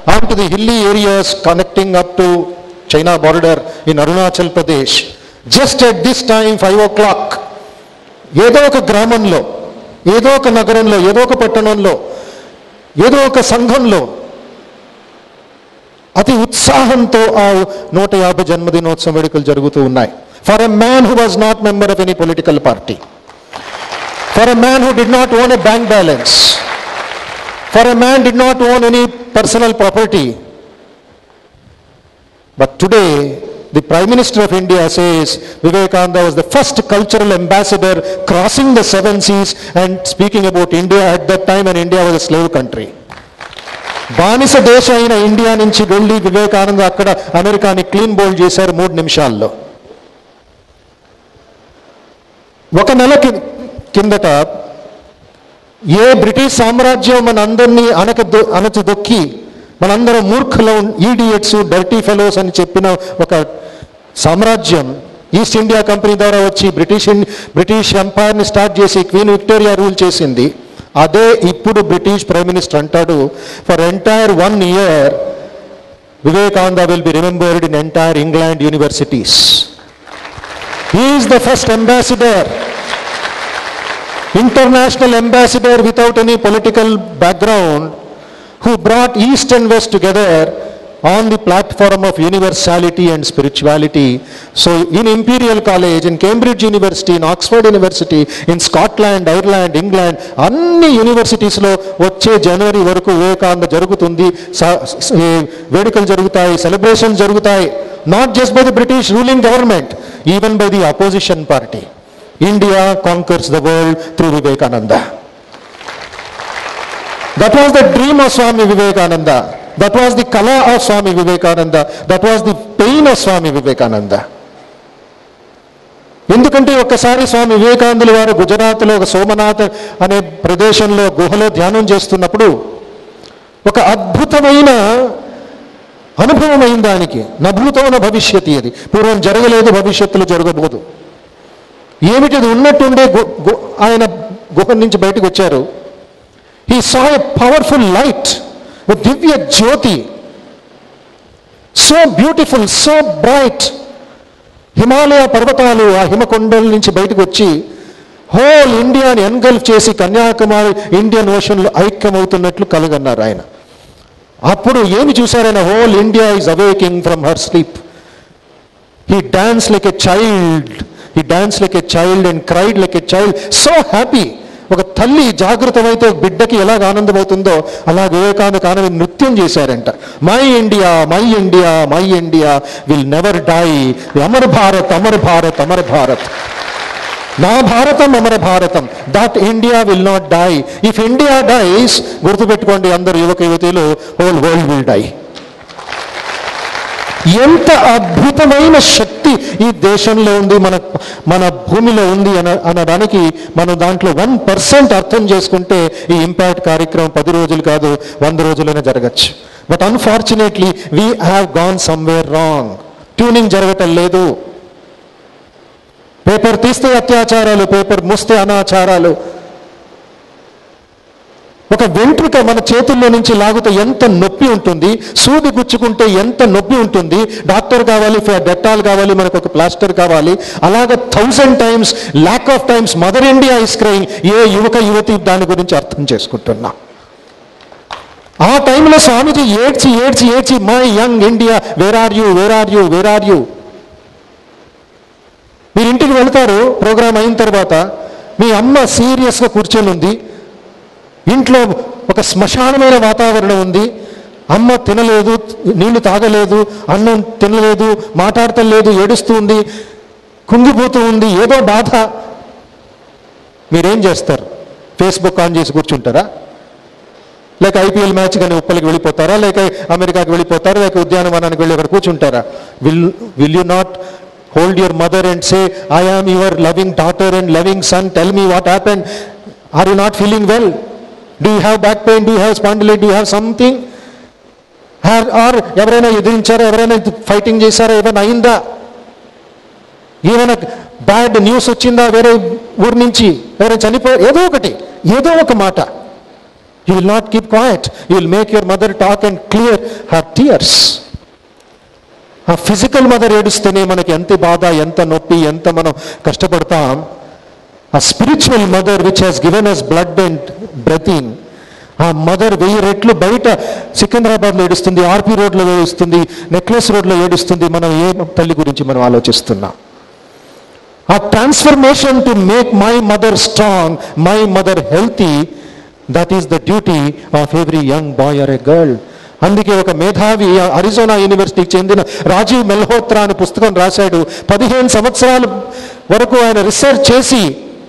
onto the hilly areas connecting up to China border in Arunachal Pradesh. Just at this time, 5 o'clock, ఏదో ఒక గ్రామంలో ఏదో ఒక నగరంలో ఏదో ఒక పట్టణంలో ఏదో ఒక సంఘంలో అతి ఉత్సాహంతో ఆ నూట యాభై జన్మదినోత్సవ వేడుకలు జరుగుతూ ఉన్నాయి for a man who was not member of any political party for a man who did not own a bank balance for a man did not own any personal property but today the Prime Minister of India says Vivekananda was the first cultural ambassador crossing the seven seas and speaking about India at that time when India was a slave country. బానిస దేశం అయిన India నుంచి వెళ్ళి వివేకానంద అక్కడ అమెరికాని clean bold చేశారు మూడు నిమిషాల్లో ఒక నెల కి- కిందట ఏ బ్రిటిష్ సామ్రాజ్యం మనందరినీ అనక అణచదొక్కి మనందరం మూర్ఖులు ఈడియట్స్ డర్టీ ఫెలోస్ అని చెప్పిన ఒక సామ్రాజ్యం ఈస్ట్ ఇండియా కంపెనీ ద్వారా వచ్చి బ్రిటిష్ ఇన్- బ్రిటిష్ ఎంపైర్ని స్టార్ట్ చేసి క్వీన్ విక్టోరియా రూల్ చేసింది అదే ఇప్పుడు బ్రిటిష్ ప్రైమ్ మినిస్టర్ అంటాడు for entire one year Vivekananda will be remembered in entire England universities is the first ambassador international ambassador without any political background who brought East and West together on the platform of universality and spirituality. So in Imperial College, in Cambridge University, in Oxford University, in Scotland, Ireland, England, అన్ని యూనివర్సిటీస్లో వచ్చే జనవరి వరకు వివేకానంద జరుగుతుంది స- స- ఈ వేడుకలు జరుగుతాయి celebration జరుగుతాయి not just by the British ruling government even by the opposition party India conquers the world through Vivekananda. That was the dream of Swami Vivekananda. That was the kala of Swami Vivekananda. That was the pain of Swami Vivekananda. ఎందుకంటే ఒక్కసారి స్వామి వివేకానందుల వారు గుజరాత్లో ఒక సోమనాథ్ అనే ప్రదేశంలో గుహలో ధ్యానం చేస్తున్నప్పుడు ఒక అద్భుతమైన అనుభవం అయింది దానికి నభూతమైన భవిష్యత్తు అది పూర్వం జరగలేదు భవిష్యత్తులో జరగబోదు ఏమిటిది ఉన్నట్టుండే గు- గు- ఆయన గుహ నుంచి బయటకు వచ్చారు he saw a powerful light దివ్య జ్యోతి so beautiful so bright Himalaya పర్వతాలు ఆ హిమకొండల నుంచి బయటకు వచ్చి హోల్ ఇండియాని ఎన్గల్ఫ్ చేసి కన్యాకుమారి ఇండియన్ ఓషన్లో ఐక్యమవుతున్నట్లు కలగన్నారు ఆయన అప్పుడు ఏమి చూశారైన whole India is awakening from her sleep He danced like a child. He danced like a child and cried like a child. So happy. ఒక తల్లి జాగృతమైతే ఒక బిడ్డకి ఎలాగ ఆనందమవుతుందో అలా వివేకానంద కానవి నృత్యం చేశారంట my India my India my India will never die అమర్ భారత్ అమర్ భారత్ అమర్ భారత్ నా భారతం అమర భారతం that India will not die if India dies గుర్తుపెట్టుకోండి అందరు యువక యువతీలు హోల్ వరల్డ్ విల్ డై ఎంత అద్భుతమైన శక్తి ఈ దేశంలో ఉంది మన మన భూమిలో ఉంది అన అనడానికి మనం దాంట్లో వన్ పర్సెంట్ అర్థం చేసుకుంటే ఈ ఇంపాక్ట్ కార్యక్రమం పది రోజులు కాదు వంద రోజులైనా జరగచ్చు but unfortunately we have gone somewhere wrong tuning జరగటం లేదు పేపర్ తీస్తే అత్యాచారాలు పేపర్ మూస్తే అనాచారాలు ఒక వెంట్రుక మన చేతుల్లో నుంచి లాగితే ఎంత నొప్పి ఉంటుంది సూది గుచ్చుకుంటే ఎంత నొప్పి ఉంటుంది డాక్టర్ కావాలి డెట్టాల్ కావాలి మనకు ఒక ప్లాస్టర్ కావాలి అలాగ thousand times lack of times mother India is crying ఏ యువక యువతి దాని గురించి అర్థం చేసుకుంటున్నా ఆ టైంలో స్వామీజీ ఏడ్చి ఏడ్చి ఏడ్చి my young India where are you where are you where are you మీరు ఇంటికి వెళ్తారు ప్రోగ్రామ్ అయిన తర్వాత మీ అమ్మ సీరియస్గా కూర్చొని ఉంది ఇంట్లో ఒక శ్మశానమైన వాతావరణం ఉంది అమ్మ తినలేదు నీళ్లు తాగలేదు అన్నం తినలేదు మాట్లాడతలేదు ఏడుస్తూ ఉంది కుంగిపోతూ ఉంది ఏదో బాధ మీరేం చేస్తారు ఫేస్బుక్ ఆన్ చేసి కూర్చుంటారా లేక ఐపీఎల్ మ్యాచ్ కానీ ఉప్పలకి వెళ్ళిపోతారా లేక అమెరికాకి వెళ్ళిపోతారా లేక ఉద్యానవనానికి వెళ్ళి అక్కడ కూర్చుంటారా will will you not hold your mother and say I am your loving daughter and loving son tell me what happen are you not feeling well do you have back pain do have spondylitis do have something or ఎవరైనా ఎదిరించారా ఎవరైనా fighting చేశారా ఏమైనా అయిందా ఏమైనా bad news వచ్చిందా వేరే ఊరి నుంచి ఎవరైనా చనిపోయారు ఏదో ఒకటి ఏదో ఒక మాట you will not keep quiet you will make your mother talk and clear her tears ఆ ఫిజికల్ మదర్ ఏడుస్తేనే మనకి ఎంత బాధ ఎంత నొప్పి ఎంత మనం కష్టపడతాం ఆ spiritual mother which has given us blood and breathing ఆ మదర్ వెయ్యి రెట్లు బయట సికింద్రాబాద్లో ఏడుస్తుంది ఆర్పీ రోడ్లో ఏడుస్తుంది నెక్లెస్ రోడ్లో ఏడుస్తుంది మనం ఏ తల్లి గురించి మనం ఆలోచిస్తున్నాం ఆ transformation to make my mother strong my mother healthy that is the duty of every young boy or a girl అందుకే ఒక మేధావి అరిజోనా యూనివర్సిటీకి చెందిన రాజీవ్ మెల్హోత్రా అనే పుస్తకం రాశాడు పదిహేను సంవత్సరాల వరకు ఆయన రీసెర్చ్ చేసి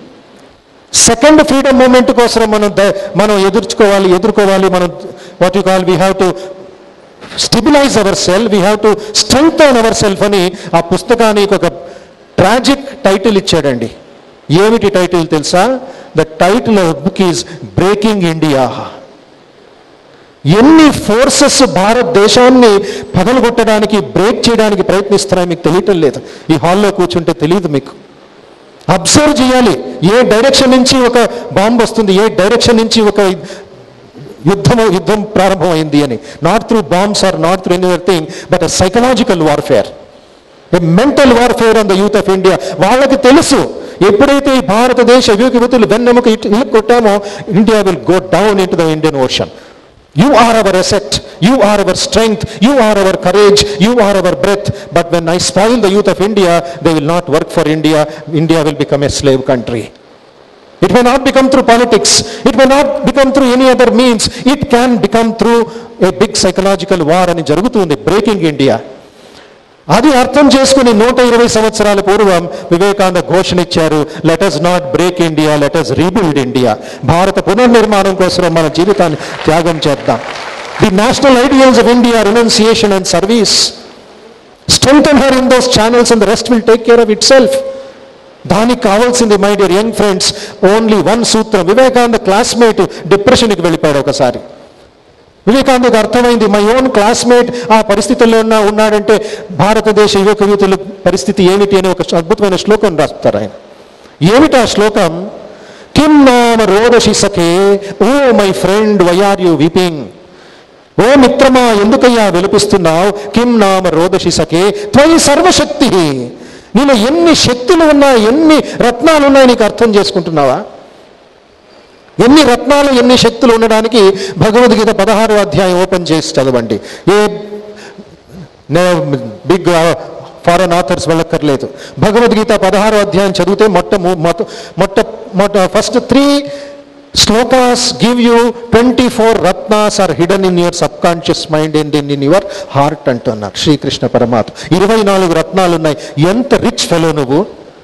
సెకండ్ ఫ్రీడమ్ మూమెంట్ కోసం మనం ద- మనం ఎదుర్చుకోవాలి ఎదుర్కోవాలి మనం what you call we have to stabilize our self we have to strength our self అని ఆ పుస్తకానికి ఒక ట్రాజిక్ టైటిల్ ఇచ్చాడండి ఏమిటి టైటిల్ తెలుసా the title of book is breaking India ఎన్ని ఫోర్సెస్ భారతదేశాన్ని పగలగొట్టడానికి బ్రేక్ చేయడానికి ప్రయత్నిస్తున్నాయి మీకు తెలియటం లేదు ఈ హాల్లో కూర్చుంటే తెలియదు మీకు అబ్జర్వ్ చేయాలి ఏ డైరెక్షన్ నుంచి ఒక బాంబు వస్తుంది ఏ డైరెక్షన్ నుంచి ఒక యుద్ధం యుద్ధం ప్రారంభమైంది అని not through bombs or not through anything but a psychological warfare a mental warfare on the youth of India వాళ్ళకి తెలుసు ఎప్పుడైతే ఈ భారతదేశ యువక యువతులు వెన్నెముక ఇటు ఇల్లు కొట్టామో India will go down into the Indian ocean you are our asset you are our strength you are our courage you are our breath but when I spoil the youth of India they will not work for India India will become a slave country It may not become through politics. It may not become through any other means. It can become through a big psychological war అని జరుగుతుంది breaking India అది అర్థం చేసుకుని నూట ఇరవై సంవత్సరాల పూర్వం వివేకానంద ఘోషణ ఇచ్చారు let's not break India let's rebuild India భారత పునర్నిర్మాణం కోసం మన జీవితాన్ని త్యాగం చేద్దాం the national ideals of India renunciation and service strengthen her in those channels and the rest will take care of itself దానికి కావాల్సింది my dear young friends only one సూత్రం వివేకానంద క్లాస్మేట్ డిప్రెషన్కి వెళ్ళిపోయాడు ఒకసారి వివేకానందకు అర్థమైంది మై ఓన్ క్లాస్మేట్ ఆ పరిస్థితుల్లో ఉన్న ఉన్నాడంటే భారతదేశ యువక యువతుల పరిస్థితి ఏమిటి అని ఒక అద్భుతమైన శ్లోకం రాస్తారు ఆయన ఏమిటి ఆ శ్లోకం కిం నామ రోదశి సఖే O my friend why are you weeping ఓ మిత్రమా ఎందుకయ్యా విలపిస్తున్నావు కిం నామ రోదశి సఖే త్వయి సర్వశక్తి నీలో ఎన్ని శక్తులు ఉన్నాయి ఎన్ని రత్నాలు ఉన్నాయి నీకు అర్థం చేసుకుంటున్నావా ఎన్ని రత్నాలు ఎన్ని శక్తులు ఉండడానికి భగవద్గీత పదహారో అధ్యాయం ఓపెన్ చేసి చదవండి ఏ బిగ్ ఫారెన్ ఆథర్స్ వెళ్ళక్కర్లేదు భగవద్గీత పదహారో అధ్యాయం చదివితే మొట్ట మొట్ట మొట్ట మొట్ట first three shlokas give you twenty four ratnas are hidden in your sub conscious mind and in in your heart అంటున్నారు శ్రీకృష్ణ పరమాత్మ ఇరవై నాలుగు రత్నాలు ఉన్నాయి ఎంత రిచ్ ఫెలో నువ్వు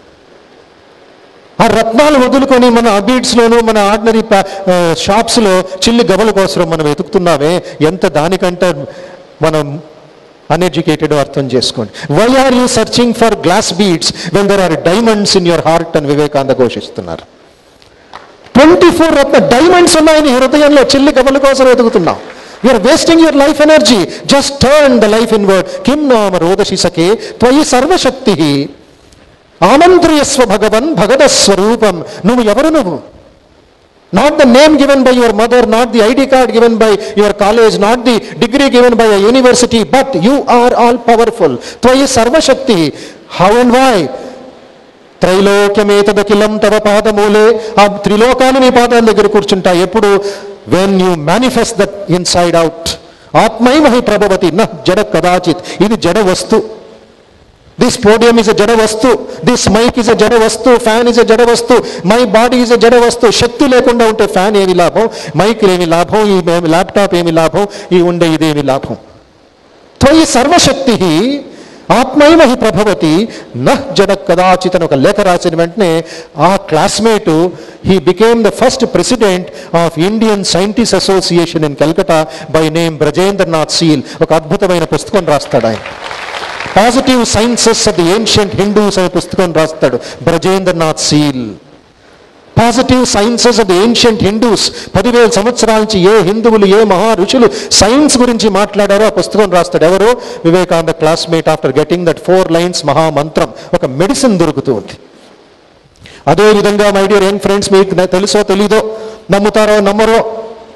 ఆ రత్నాలు వదులుకొని మన అబీడ్స్లోను మన ఆర్డినరీ షాప్స్లో చిల్లి గబల కోసం మనం వెతుకుతున్నామే ఎంత దానికంటే మనం అన్ఎడ్యుకేటెడ్ అర్థం చేసుకోండి why are you searching for glass beads when there are diamonds in your heart అని వివేకానంద ఘోషిస్తున్నారు ట్వంటీ ఫోర్ రత్న డైమండ్స్ ఉన్నాయి నీ హృదయంలో చిల్లి గబల కోసం వెతుకుతున్నాం you're wasting your life energy just turn the life inward కిం నామ రోదశి సఖే త్వయి సర్వశక్తి ఆమంత్రియస్వ భగవన్ భగద స్వరూపం నువ్వు ఎవరు నువ్వు not the name given by your mother not the ID card given by your college not the degree given by a university but you are all powerful త్వయి సర్వశక్తి హౌ అండ్ వై త్రైలోక్యమేతదఖిలం తవ పాదమూలే ఆ త్రిలోకాలు నీ పాదాల దగ్గర కూర్చుంటా ఎప్పుడు when you manifest that inside out ఆత్మైమహి ప్రభవతి న జడ కదాచిత్ ఇది జడ వస్తు దిస్ పోడియం ఇస్ ఎ జడ వస్తు దిస్ మైక్ ఇస్ ఎ జడ వస్తు ఫ్యాన్ ఇస్ ఎ జడ వస్తు మై బాడీ ఇస్ ఎ జడ వస్తు శక్తి లేకుండా ఉంటే ఫ్యాన్ ఏమి లాభం మైక్ ఏమి లాభం ఈ ల్యాప్టాప్ ఏమి లాభం ఈ ఉండే ఇదేమి లాభం త్వయి సర్వశక్తి ఆత్మైవ హి ప్రభవతి నహ్ జడ కదాచిత్ అని ఒక లేఖ రాసిన వెంటనే ఆ classmate he became the first president of Indian scientist association in Calcutta by name Brajendranath Seal ఒక అద్భుతమైన పుస్తకం రాస్తాడు ఆయన positive sciences of the ancient Hindus అనే పుస్తకం రాస్తాడు Brajendranath Seal positive sciences of the ancient Hindus పదివేల సంవత్సరాల నుంచి ఏ హిందువులు ఏ మహా ఋషులు సైన్స్ గురించి మాట్లాడారో ఆ పుస్తకం రాస్తాడు ఎవరు Vivekananda classmate after getting that four lines మహామంత్రం ఒక మెడిసిన్ దొరుకుతూ ఉంది అదే విధంగా మై డియర్ యంగ్ ఫ్రెండ్స్ మీకు నా- తెలుసో తెలీదో నమ్ముతారో నమ్మరో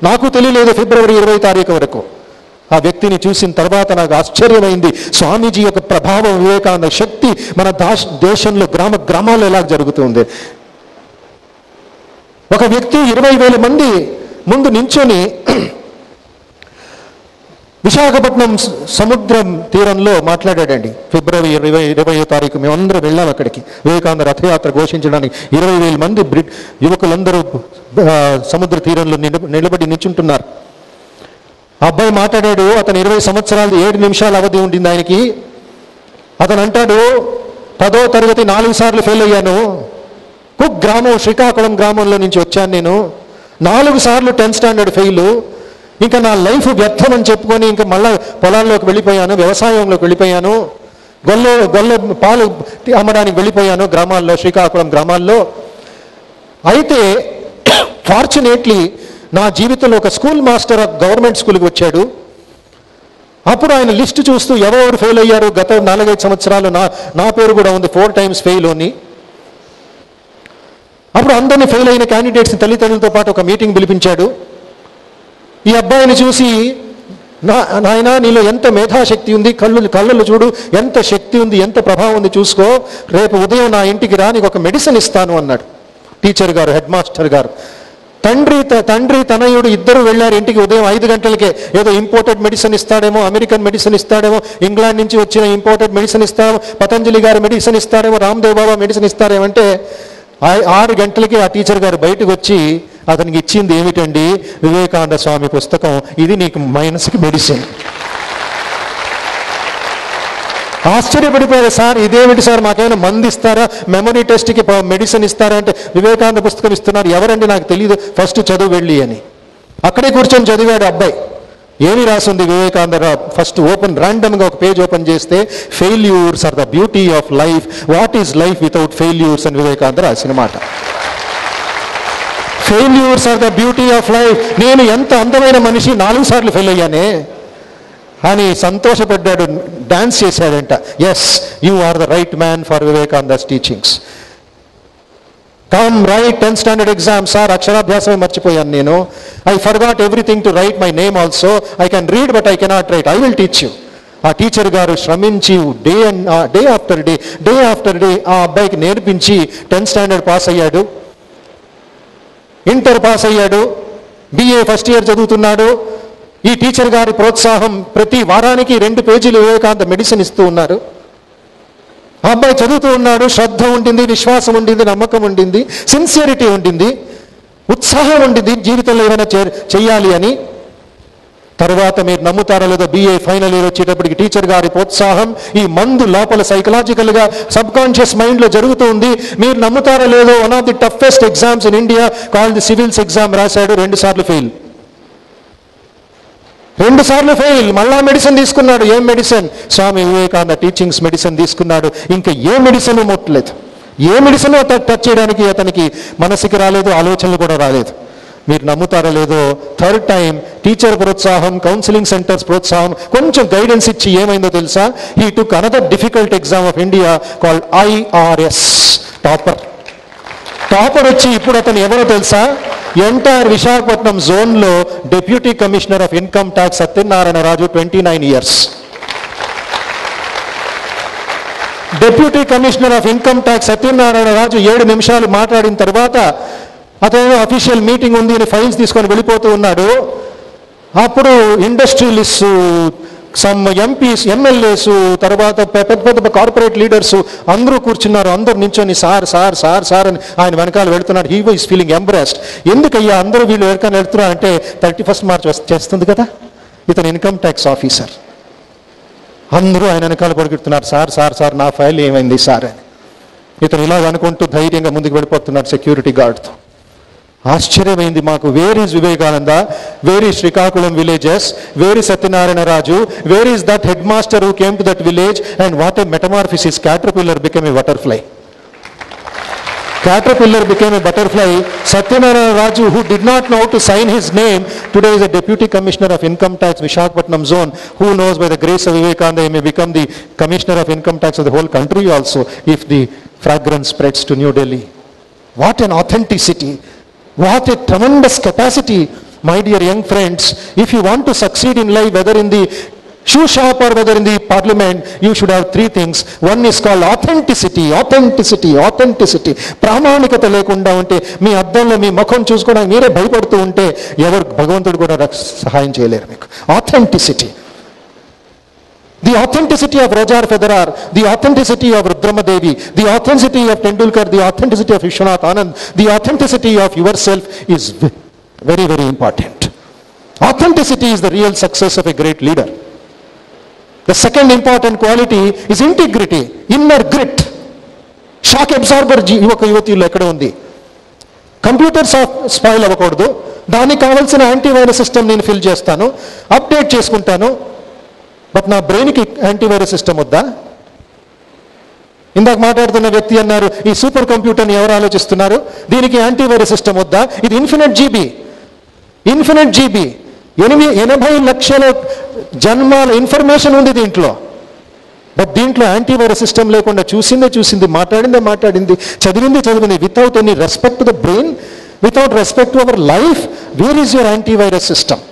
నాకు తెలియలేదు ఫిబ్రవరి ఇరవై తారీఖు వరకు ఆ వ్యక్తిని చూసిన తర్వాత నాకు ఆశ్చర్యమైంది స్వామీజీ యొక్క ప్రభావం వివేకానంద శక్తి మన దాశ్ దేశంలో గ్రామ గ్రామాల్లో ఎలా జరుగుతుంది ఒక వ్యక్తి ఇరవై వేల మంది ముందు నించొని విశాఖపట్నం స- సముద్రం తీరంలో మాట్లాడాడండి ఫిబ్రవరి ఇరవై ఇరవయో తారీఖు మేమందరం వెళ్ళాం అక్కడికి వివేకానంద రథయాత్ర ఘోషించడానికి ఇరవై వేల మంది బ్రిట్ యువకులందరూ ఆ, సముద్ర తీరంలో నిలబ- నిలబడి నించుంటున్నారు ఆ అబ్బాయి మాట్లాడాడు అతను ఇరవై సంవత్సరాలు ఏడు నిమిషాల అవధి ఉండింది ఆయనకి అతను అంటాడు పదో తరగతి నాలుగు సార్లు ఫెయిల్ అయ్యాను కుక్ గ్రామం శ్రీకాకుళం గ్రామంలో నుంచి వచ్చాను నేను నాలుగు సార్లు టెన్త్ స్టాండర్డ్ ఫెయిల్ ఇంకా నా లైఫ్ వ్యర్థం అని చెప్పుకొని ఇంకా మళ్ళా పొలాల్లోకి వెళ్ళిపోయాను వ్యవసాయంలోకి వెళ్ళిపోయాను గొల్ల గొల్ల పాలు అమ్మడానికి వెళ్ళిపోయాను గ్రామాల్లో శ్రీకాకుళం గ్రామాల్లో అయితే ఫార్చునేట్లీ నా జీవితంలో ఒక స్కూల్ మాస్టర్ గవర్నమెంట్ స్కూల్కి వచ్చాడు అప్పుడు ఆయన లిస్ట్ చూస్తూ ఎవరెవరు ఫెయిల్ అయ్యారు గత నాలుగైదు సంవత్సరాలు నా నా పేరు కూడా ఉంది ఫోర్ టైమ్స్ ఫెయిల్ అని అప్పుడు అందరినీ ఫెయిల్ అయిన క్యాండిడేట్స్ తల్లిదండ్రులతో పాటు ఒక మీటింగ్ పిలిపించాడు ఈ అబ్బాయిని చూసి నా నాయన నీలో ఎంత మేధాశక్తి ఉంది కళ్ళు కళ్ళలు చూడు ఎంత శక్తి ఉంది ఎంత ప్రభావం ఉంది చూసుకో రేపు ఉదయం నా ఇంటికి రా నీకు ఒక మెడిసిన్ ఇస్తాను అన్నాడు టీచర్ గారు హెడ్ మాస్టర్ గారు తండ్రి త- తండ్రి తనయుడు ఇద్దరు వెళ్ళారు ఇంటికి ఉదయం ఐదు గంటలకే ఏదో ఇంపోర్టెడ్ మెడిసిన్ ఇస్తాడేమో అమెరికన్ మెడిసిన్ ఇస్తాడేమో ఇంగ్లాండ్ నుంచి వచ్చిన ఇంపోర్టెడ్ మెడిసిన్ ఇస్తాడేమో పతంజలి గారు మెడిసిన్ ఇస్తాడేమో రామ్దేవ్ బాబా మెడిసిన్ ఇస్తాడేమో అంటే ఆ- ఆరు గంటలకి ఆ టీచర్ గారు బయటకు వచ్చి అతనికి ఇచ్చింది ఏమిటండి వివేకానంద స్వామి పుస్తకం ఇది నీకు మైనస్కి మెడిసిన్ ఆశ్చర్యపడిపోయారు సార్ ఇదేమిటి సార్ మాకేమైనా మంది ఇస్తారా మెమరీ టెస్ట్కి ప- మెడిసిన్ ఇస్తారా అంటే వివేకానంద పుస్తకం ఇస్తున్నారు ఎవరండి నాకు తెలియదు ఫస్ట్ చదువు వెళ్ళి అని అక్కడే కూర్చొని చదివాడు అబ్బాయి ఏమి రాసింది వివేకానంద ఫస్ట్ ఓపెన్ ర్యాండమ్గా ఒక పేజ్ ఓపెన్ చేస్తే failures are the beauty of life what is life without failures అని వివేకానంద రాసిన మాట failures are the beauty of life నేను ఎంత అందమైన మనిషి నాలుగు సార్లు ఫెయిల్ అయ్యానే అని సంతోషపడ్డాడు డాన్స్ చేశాడంట yes you are the right man for Vivekananda's teachings come right tenth standard exam sir అక్షరాభ్యాసమే మర్చిపోయాను నేను I forgot everything to write my name also I can read but I cannot write I will teach you ఆ teacher గారు శ్రమించి day and day after day day after day ఆ అబ్బాయికి నేర్పించి tenth standard pass అయ్యాడు inter pass అయ్యాడు BA first year చదువుతున్నాడు ఈ టీచర్ గారి ప్రోత్సాహం ప్రతి వారానికి రెండు పేజీలు వివేకానంద మెడిసిన్ ఇస్తూ ఉన్నారు ఆ అబ్బాయి చదువుతూ ఉన్నాడు శ్రద్ధ ఉండింది విశ్వాసం ఉండింది నమ్మకం ఉండింది సిన్సియరిటీ ఉండింది ఉత్సాహం ఉండింది జీవితంలో ఏమైనా చే- చెయ్యాలి అని తర్వాత మీరు నమ్ముతారో లేదో బీఏ ఫైనల్ ఇయర్ వచ్చేటప్పటికి టీచర్ గారి ప్రోత్సాహం ఈ మందు లోపల సైకలాజికల్గా సబ్ కాన్షియస్ మైండ్లో జరుగుతూ ఉంది మీరు నమ్ముతారో లేదో one of the toughest exams in India call the civils exam రాశాడు రెండు సార్లు ఫెయిల్ రెండు సార్లు ఫెయిల్ మళ్ళా మెడిసిన్ తీసుకున్నాడు ఏం medicine Swami Vivekananda teachings medicine తీసుకున్నాడు ఇంకా ఏ మెడిసిన్ ముట్టలేదు ఏ మెడిసిన్ టచ్ చేయడానికి అతనికి మనసుకి రాలేదు ఆలోచనలు కూడా రాలేదు మీరు నమ్ముతారో లేదో థర్డ్ టైం టీచర్ ప్రోత్సాహం కౌన్సిలింగ్ సెంటర్స్ ప్రోత్సాహం కొంచెం గైడెన్స్ ఇచ్చి ఏమైందో తెలుసా he took another difficult exam of India called IRS topper topper వచ్చి ఇప్పుడు అతను ఎవరో తెలుసా ఎంటైర్ విశాఖపట్నం జోన్లో deputy commissioner of income tax Satyanarayana Raju twenty nine years deputy commissioner of income tax Satyanarayana Raju ఏడు నిమిషాలు మాట్లాడిన తర్వాత అతను అఫీషియల్ మీటింగ్ ఉంది అని ఫైల్స్ తీసుకొని వెళ్ళిపోతూ ఉన్నాడు అప్పుడు ఇండస్ట్రియలిస్ట్ సమ్ ఎంపీస్ ఎమ్మెల్యేస్ తర్వాత పె- పెద్ద పెద్ద కార్పొరేట్ లీడర్స్ అందరూ కూర్చున్నారు అందరూ నించొని సార్ సార్ సార్ సార్ అని ఆయన వెనకాల వెళ్తున్నాడు హీ వైస్ ఫీలింగ్ ఎంబ్రెస్డ్ ఎందుకయ్యా అందరూ వీళ్ళు వెనకాల వెళ్తున్నారు అంటే థర్టీ ఫస్ట్ మార్చ్ చేస్తుంది కదా ఇతను ఇన్కమ్ ట్యాక్స్ ఆఫీసర్ అందరూ ఆయన వెనకాల పడుకుంటున్నారు సార్ సార్ సార్ నా ఫైల్ ఏమైంది సార్ అని ఇతను ఇలా అనుకుంటూ ధైర్యంగా ముందుకు వెళ్ళిపోతున్నాడు సెక్యూరిటీ గార్డ్తో ఆశ్చర్యమైంది మాకు where is Vivekananda where is Srikakulam villages where is Satyanarayana Raju where is that head master who came to that village and what a metamorphosis caterpillar became a butterfly Caterpillar became a butterfly. Satyanarayana Raju, who did not know how to sign his name, today is a Deputy Commissioner of Income Tax, Vishakhapatnam Zone. Who knows by the grace of Vivekananda, he may become the Commissioner of Income Tax of the whole country also, if the fragrance spreads to New Delhi. What an authenticity. What a tremendous capacity my dear young friends if you want to succeed in life whether in the shoe shop or whether in the parliament you should have three things one is called authenticity authenticity authenticity ప్రామాణికత లేకుండా ఉంటే మీ అద్దంలో మీ ముఖం చూసుకోవడానికి మీరే భయపడుతూ ఉంటే ఎవరు భగవంతుడు కూడా రక్ష- సహాయం చేయలేరు మీకు authenticity The authenticity of Roger Federer, the authenticity of Rudramadevi, the authenticity of Tendulkar, the authenticity of Vishwanath Anand, the authenticity of yourself is v- very, very important. Authenticity is the real success of a great leader. The second important quality is integrity, inner grit. Shock absorber యువక యువతిలో ఎక్కడ ఉంది computer soft spoil అవ్వకూడదు దానికి కావాల్సిన antivirus system నేను fill చేస్తాను update చేసుకుంటాను బట్ నా బ్రెయిన్కి యాంటీవైరస్ సిస్టమ్ వద్దా ఇందాక మాట్లాడుతున్న వ్యక్తి అన్నారు ఈ సూపర్ కంప్యూటర్ని ఎవరు ఆలోచిస్తున్నారు దీనికి యాంటీవైరస్ సిస్టమ్ వద్దా ఇది ఇన్ఫినిట్ జీబీ ఇన్ఫినిట్ జీబీ ఎనిమిది ఎనభై లక్షల జన్మాల ఇన్ఫర్మేషన్ ఉంది దీంట్లో బట్ దీంట్లో యాంటీవైరస్ సిస్టమ్ లేకుండా చూసిందే చూసింది మాట్లాడిందే మాట్లాడింది చదివింది చదివింది without any respect to the brain without respect to our life where is your antivirus system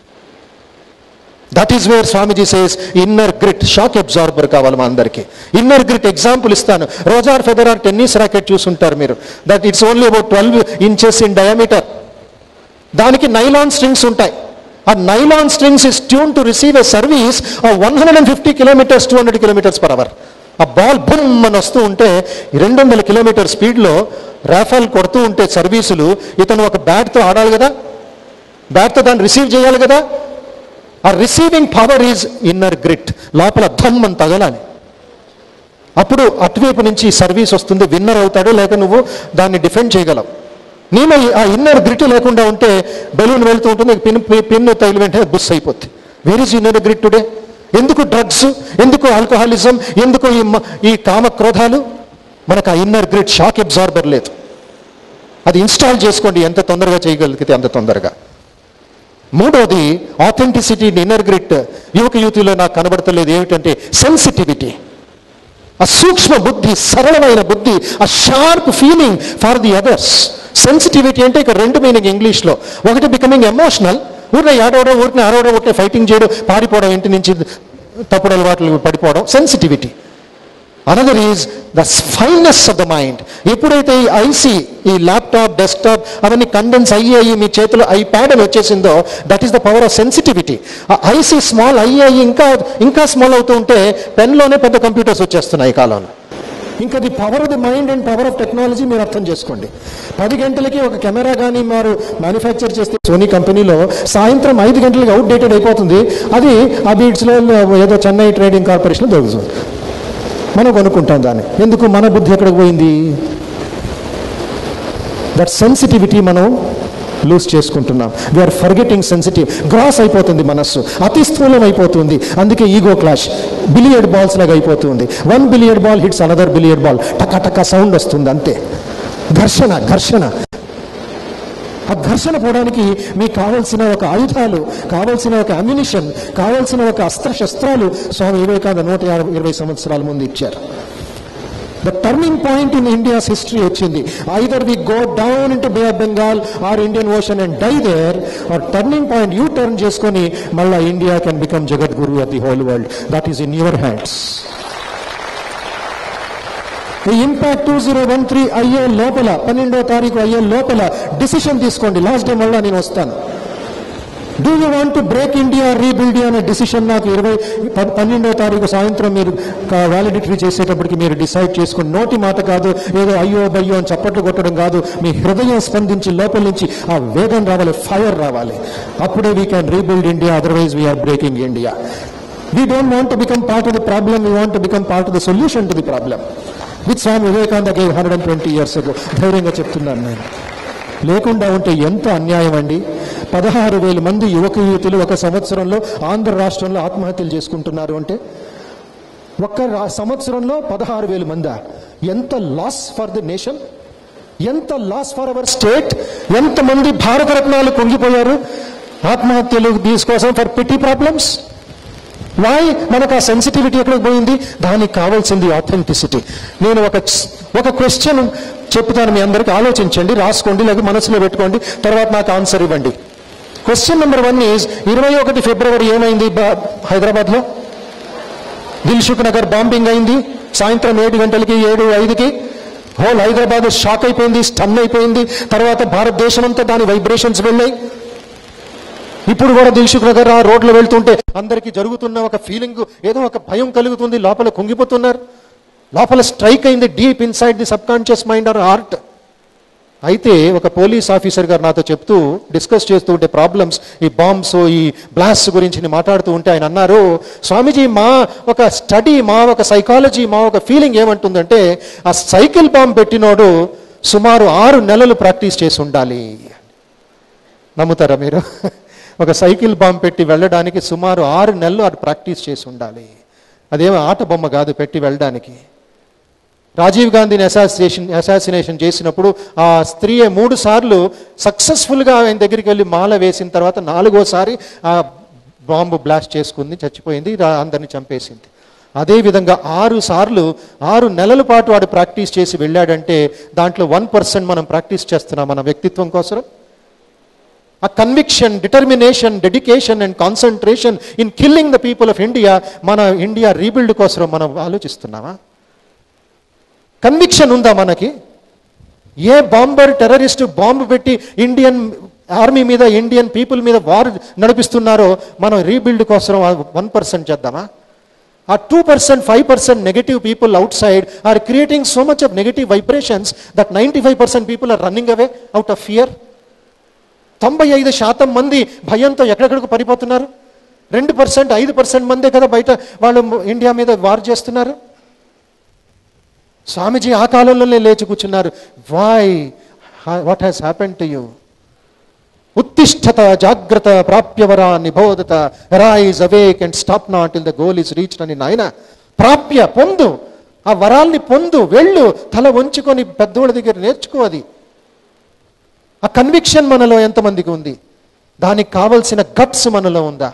that is where Swamiji says inner grit shock absorber కావాలి మా అందరికి ఇన్నర్ గ్రిట్ ఎగ్జాంపుల్ ఇస్తాను రోజార్ ఫెదరర్ టెన్నిస్ రాకెట్ చూసుంటారు మీరు that it's only about twelve inches in diameter దానికి nylon strings ఉంటాయి ఆ nylon strings is tune to receive a service one hundred and fifty kilometres two hundred kilometres per hour ఆ ball boom అని వస్తూ ఉంటే రెండు వందల కిలోమీటర్ స్పీడ్లో రాఫాల్ కొడుతూ ఉంటే సర్వీసులు ఇతను ఒక బ్యాట్తో ఆడాలి కదా బ్యాట్తో దాన్ని రిసీవ్ చేయాలి కదా ఆ receiving power is inner grit లోపల ధమ్ అని తగలాలి అప్పుడు అటువైపు నుంచి సర్వీస్ వస్తుంది విన్నర్ అవుతాడు లేక నువ్వు దాన్ని డిఫెండ్ చేయగలవు నేను ఆ ఇన్నర్ గ్రిట్ లేకుండా ఉంటే బెలూన్ వెళ్తూ ఉంటుంది పిన్ పిన్ తగిలి వెంటనే బుస్ అయిపోద్ది where is inner grit today ఎందుకు డ్రగ్స్ ఎందుకు ఆల్కహాలిజం ఎందుకు ఈ మ- ఈ కామ క్రోధాలు మనకు ఆ ఇన్నర్ గ్రిట్ షాక్ అబ్జార్బర్ లేదు అది ఇన్స్టాల్ చేసుకోండి ఎంత తొందరగా చేయగలిగితే అంత తొందరగా మూడోది ఆథెంటిసిటీ ఇన్నర్ గ్రిట్ యువక యువతిలో నాకు కనబడతలేదు ఏమిటంటే సెన్సిటివిటీ ఆ సూక్ష్మ బుద్ధి సరళమైన బుద్ధి ఆ sharp feeling for the others sensitivity అంటే ఇక రెండు మీనింగ్ ఇంగ్లీష్లో ఒకటి బికమింగ్ ఎమోషనల్ ఊరిని ఏడవడం ఊరిని అరవడం ఊరిని ఫైటింగ్ చేయడం పారిపోవడం ఇంటి నుంచి తప్పుడు అలవాట్లు పడిపోవడం sensitivity another is the finesse of the mind ఎప్పుడైతే ఈ ఐసీ ఈ ల్యాప్టాప్ డెస్క్టాప్ అవన్నీ కండెన్స్ అయ్యాయి మీ చేతిలో ఐప్యాడ్ అని వచ్చేసిందో that is the power of sensitivity ఆ ఐసీ స్మాల్ అయ్యాయి ఇంకా ఇంకా స్మాల్ అవుతూ ఉంటే పెన్లోనే పెద్ద కంప్యూటర్స్ వచ్చేస్తున్నాయి ఈ కాలంలో ఇంకా the power of the mind and power of technology మీరు అర్థం చేసుకోండి పది గంటలకి ఒక కెమెరా కానీ వారు మ్యానుఫ్యాక్చర్ చేస్తే సోనీ కంపెనీలో సాయంత్రం ఐదు గంటలకి అవుట్డేటెడ్ అయిపోతుంది అది ఆ బీట్స్లో ఏదో చెన్నై ట్రేడింగ్ కార్పొరేషన్లో దొరుకుతుంది మనం కొనుక్కుంటాం దాన్ని ఎందుకు మన బుద్ధి ఎక్కడికి పోయింది దట్ సెన్సిటివిటీ మనం లూజ్ చేసుకుంటున్నాం వీఆర్ ఫర్గెటింగ్ సెన్సిటివ్ గ్రాస్ అయిపోతుంది మనస్సు అతి స్థూలం అయిపోతుంది అందుకే ఈగో క్లాష్ బిలియర్డ్ బాల్స్ లాగా అయిపోతుంది one billiard ball hits another billiard ball టక టక సౌండ్ వస్తుంది అంతే ఘర్షణ ఘర్షణ ఆ ఘర్షణ పోవడానికి మీకు కావలసిన ఒక ఆయుధాలు కావలసిన ఒక అమ్యునిషన్ కావలసిన ఒక అస్త్రశస్త్రాలు స్వామి వివేకానంద నూట యాభై ఇరవై సంవత్సరాల ముందు ఇచ్చారు the turning point in India's history వచ్చింది either we go down into bay of Bengal or Indian ocean and die there or turning point U turn చేసుకొని మళ్ళా ఇండియా కెన్ బికమ్ జగద్గురు of the whole world that is in your hands ఈ impact two zero one three అయ్యే లోపల పన్నెండో తారీఖు అయ్యే లోపల డిసిషన్ తీసుకోండి లాస్ట్ డే మళ్ళా నేను వస్తాను do you want to break India rebuild India అనే డిసిషన్ నాకు ఇరవై ప- పన్నెండో తారీఖు సాయంత్రం మీరు వ్యాలిడిటరీ చేసేటప్పటికి మీరు డిసైడ్ చేసుకోండి నోటి మాట కాదు ఏదో అయ్యో బయ్యో అని చప్పట్లు కొట్టడం కాదు మీ హృదయం స్పందించి లోపల నుంచి ఆ వేగం రావాలి ఫైర్ రావాలి అప్పుడే we can rebuild India otherwise we're breaking India we don't want to become part of the problem we want to become part of the solution to the problem with Swami Vivekananda gave hundred and twenty years ధైర్యంగా చెప్తున్నాను నేను లేకుండా ఉంటే ఎంత అన్యాయం అండి పదహారు వేల మంది యువక యువతులు ఒక సంవత్సరంలో ఆంధ్ర రాష్ట్రంలో ఆత్మహత్యలు చేసుకుంటున్నారు అంటే ఒక్క రా- సంవత్సరంలో పదహారు వేల మందా ఎంత లాస్ ఫర్ ది నేషన్ ఎంత లాస్ ఫర్ అవర్ స్టేట్ ఎంతమంది భారతరత్నాలు పొంగిపోయారు ఆత్మహత్యలు దీనికోసం ఫర్ పిటీ ప్రాబ్లమ్స్ వై మనకు ఆ సెన్సిటివిటీ ఎక్కడికి పోయింది దానికి కావాల్సింది ఆథెంటిసిటీ నేను ఒక ఒక క్వశ్చన్ చెప్తాను మీ అందరికి ఆలోచించండి రాసుకోండి లేదా మనసులో పెట్టుకోండి తర్వాత నాకు ఆన్సర్ ఇవ్వండి క్వశ్చన్ నెంబర్ వన్ ఈజ్ ఇరవై ఒకటి ఫిబ్రవరి ఏమైంది బా- హైదరాబాద్లో దిల్సుఖ్ నగర్ బాంబింగ్ అయింది సాయంత్రం ఏడు గంటలకి ఏడు ఐదుకి హోల్ హైదరాబాద్ షాక్ అయిపోయింది స్టన్ అయిపోయింది తర్వాత భారతదేశం అంతా దాని వైబ్రేషన్స్ వెళ్ళాయి ఇప్పుడు కూడా దిల్సుఖ్ నగర్ ఆ రోడ్లో వెళ్తుంటే అందరికీ జరుగుతున్న ఒక ఫీలింగ్ ఏదో ఒక భయం కలుగుతుంది లోపల కుంగిపోతున్నారు లోపల స్ట్రైక్ అయింది deep inside the sub conscious mind or heart అయితే ఒక పోలీస్ ఆఫీసర్ గారు నాతో చెప్తూ డిస్కస్ చేస్తూ ఉంటే ప్రాబ్లమ్స్ ఈ బాంబ్స్ ఈ బ్లాస్ట్ గురించి నేను మాట్లాడుతూ ఉంటే ఆయన అన్నారు స్వామీజీ మా ఒక స్టడీ మా ఒక సైకాలజీ మా ఒక ఫీలింగ్ ఏమంటుందంటే ఆ సైకిల్ బాంబ్ పెట్టినోడు సుమారు ఆరు నెలలు ప్రాక్టీస్ చేసి ఉండాలి నమ్ముతారా మీరు ఒక సైకిల్ బాంబ్ పెట్టి వెళ్ళడానికి సుమారు ఆరు నెలలు అది ప్రాక్టీస్ చేసి ఉండాలి అదేమో ఆట బొమ్మ కాదు పెట్టి వెళ్ళడానికి రాజీవ్ గాంధీని అసాసినేషన్ అసాసినేషన్ చేసినప్పుడు ఆ స్త్రీ మూడు సార్లు సక్సెస్ఫుల్గా ఆయన దగ్గరికి వెళ్ళి మాల వేసిన తర్వాత నాలుగోసారి ఆ బాంబు బ్లాస్ట్ చేసుకుంది చచ్చిపోయింది రా- అందరిని చంపేసింది అదేవిధంగా ఆరు సార్లు ఆరు నెలల పాటు వాడు ప్రాక్టీస్ చేసి వెళ్ళాడంటే దాంట్లో వన్ పర్సెంట్ మనం ప్రాక్టీస్ చేస్తున్నాం మన వ్యక్తిత్వం కోసం ఆ conviction determination dedication and concentration in killing the people of India మన ఇండియా రీబిల్డ్ కోసం మనం ఆలోచిస్తున్నామా కన్విక్షన్ ఉందా మనకి ఏ బాంబర్ టెర్రరిస్ట్ బాంబు పెట్టి ఇండియన్ ఆర్మీ మీద ఇండియన్ పీపుల్ మీద వార్ నడిపిస్తున్నారో మనం రీబిల్డ్ కోసం వన్ పర్సెంట్ చేద్దామా ఆ two percent five percent negative people outside are creating so much of negative vibrations that ninety five percent people are running away out of fear తొంభై ఐదు శాతం మంది భయంతో ఎక్కడెక్కడికి పరిపోతున్నారు రెండు పర్సెంట్ ఐదు పర్సెంట్ మందే కదా బయట వాళ్ళు ఇండియా మీద వార్ చేస్తున్నారు స్వామీజీ ఆ కాలంలోనే లేచి కూర్చున్నారు why what has happen to you ఉత్తిష్టత జాగ్రత్త ప్రాప్యవరా నిబోధత rise awake and stop not in the goal is reach అని నాయన ప్రాప్య పొందు ఆ వరాల్ని పొందు వెళ్ళు తల వంచుకొని పెద్దోళ్ళ దగ్గర నేర్చుకో అది ఆ కన్విక్షన్ మనలో ఎంతమందికి ఉంది దానికి కావలసిన గట్స్ మనలో ఉందా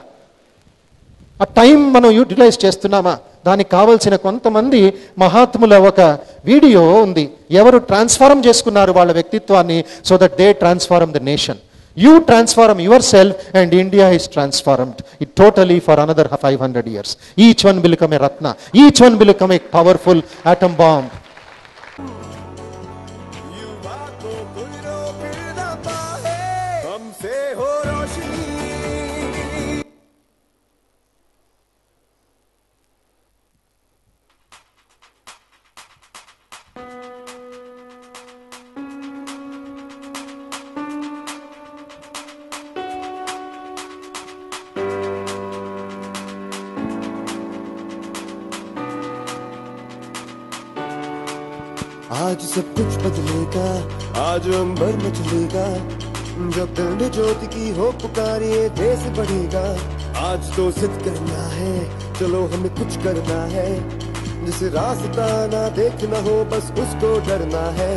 ఆ టైం మనం యూటిలైజ్ చేస్తున్నామా దానికి కావలసిన కొంతమంది మహాత్ముల ఒక వీడియో ఉంది ఎవరు ట్రాన్స్ఫార్మ్ చేసుకున్నారు వాళ్ళ వ్యక్తిత్వాన్ని so that they transform the nation you transform your self and India is transformed it totally for another five hundred years each one will come a ratna each one will come a powerful atom bomb युवा को कोई रोक ना पाए हमसे हो रोशनी आज सब कुछ बदलेगा आज अंबर मचलेगा जब दंड ज्योति की हो पुकारी ये देश बढ़ेगा आज तो सिद्ध करना है चलो हमें कुछ करना है जिस रास्ता ना देखना हो बस उसको डरना है